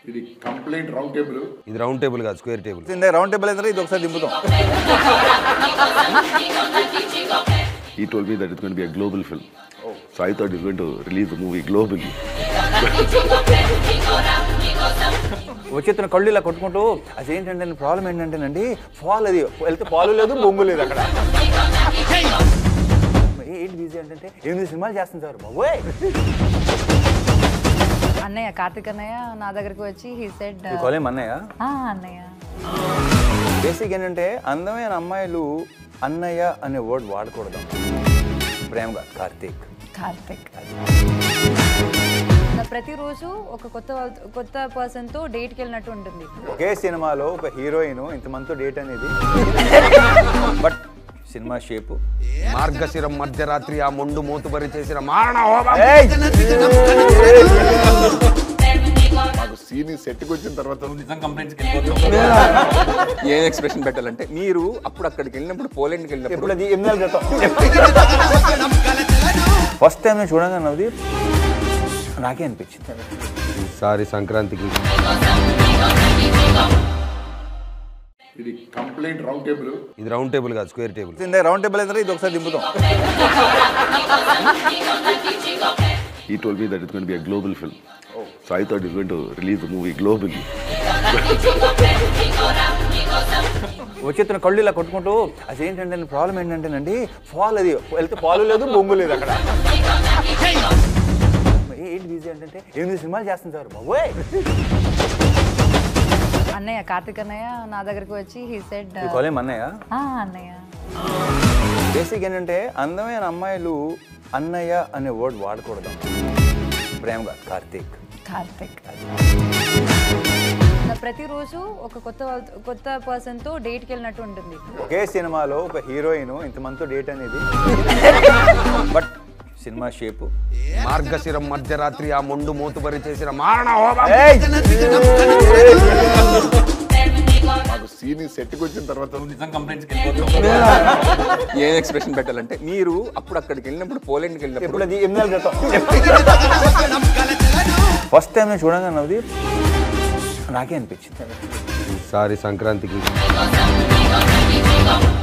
ఇది complaint round table ఇది round table కాదు స్క్వేర్ టేబుల్ ఇందే రౌండ్ టేబుల్ అయితే ఇది ఒకసారి దింపుతాం ఈ told me that is going be a global film so I thought is going to release the movie globally వచ్చేస్తున్న కళ్ళు ఇలా కొట్టుకుంటూ అది ఏంటంటే ప్రాబ్లం ఏంటంటేనండి ఫాల్ అది వెళ్తే పాలు లేదు బొంగు లేదు అక్కడ ఏ- ఏంటి బిజీ ఏంటంటే ఎనిమిది సినిమాలు చేస్తుంది సార్ బాబోయ్ అన్నయ్య కార్తిక్ అన్నయ్య నా దగ్గరికి వచ్చి హీ సెడ్ ఈ కాలేం అన్నయ్య అన్నయ్య బేసిక్ ఏంటంటే అందమైన అమ్మాయిలు అన్నయ్య అనే వర్డ్ వాడకూడదు ప్రేమగా కార్తీక్ కార్తిక్ నా ప్రతిరోజు ఒక కొత్త వాళ్ళ- కొత్త పర్సన్ తో డేట్ కి వెళ్ళినట్టు ఉంటుంది ఒకే సినిమాలో ఒక హీరోయిన్ ఇంతమందితో డేట్ అనేది బట్ సినిమా షేపు మార్గశిరం మధ్యరాత్రి ఆ మొండు మూతుబరి చేసిన మారణ హోమం మాకు సీన్ సెట్కి వచ్చిన తర్వాత నిజం కంప్లైంట్స్కి ఏం ఎక్స్ప్రెషన్ పెట్టాలంటే మీరు అప్పుడు అక్కడికి వెళ్ళినప్పుడు పోలాండ్కి వెళ్ళినప్పుడు ఎప్పుడు అది ఎనిమిది నెలల క్రితం ఫస్ట్ టైం నేను చూడగానే నవ్వుది నాకే అనిపించింది ఈసారి సంక్రాంతికి ఇది కంప్లైంట్ రౌండ్ టేబుల్ ఇది రౌండ్ టేబుల్ కాదు స్క్వేర్ టేబుల్ ఇందే రౌండ్ టేబుల్ అయితే ఇది ఒకసారి దింపుతాం ఈ told me that is going be a global film so I thought is going to release the movie globally వచ్చేస్తున్న కళ్ళు ఇలా కొట్టుకుంటూ అది ఏంటంటే ప్రాబ్లం ఏంటంటేనండి ఫాల్ అది వెళ్తే పాలు లేదు బొంగు లేదు అక్కడ ఏ- ఏంటి బిజీ ఏంటంటే ఎనిమిది సినిమాలు చేస్తుంది సార్ బాబోయ్ అన్నయ్య కార్తిక్ అన్నయ్య నా దగ్గరికి వచ్చి హీ సెడ్ ఈ కాలేం అన్నయ్య అన్నయ్య బేసిక్ ఏంటంటే అందమైన అమ్మాయిలు అన్నయ్య అనే వర్డ్ వాడకూడదు ప్రేమగా కార్తీక్ కార్తిక్ నా ప్రతిరోజు ఒక కొత్త వాళ్ళ- కొత్త పర్సన్ తో డేట్ కి వెళ్ళినట్టు ఉంటుంది ఒకే సినిమాలో ఒక హీరోయిన్ ఇంతమందితో డేట్ అనేది బట్ సినిమా షేపు మార్గశిరం మధ్యరాత్రి ఆ మొండు మూతుబరి చేసిన మారణ హోమం మాకు సీన్ సెట్కి వచ్చిన తర్వాత నిజం కంప్లైంట్స్కి ఏం ఎక్స్ప్రెషన్ పెట్టాలంటే మీరు అప్పుడు అక్కడికి వెళ్ళినప్పుడు పోలాండ్కి వెళ్ళినప్పుడు ఎప్పుడు అది ఎనిమిది నెలల క్రితం ఫస్ట్ టైం నేను చూడగానే నవ్వుది నాకే అనిపించింది ఈసారి సంక్రాంతికి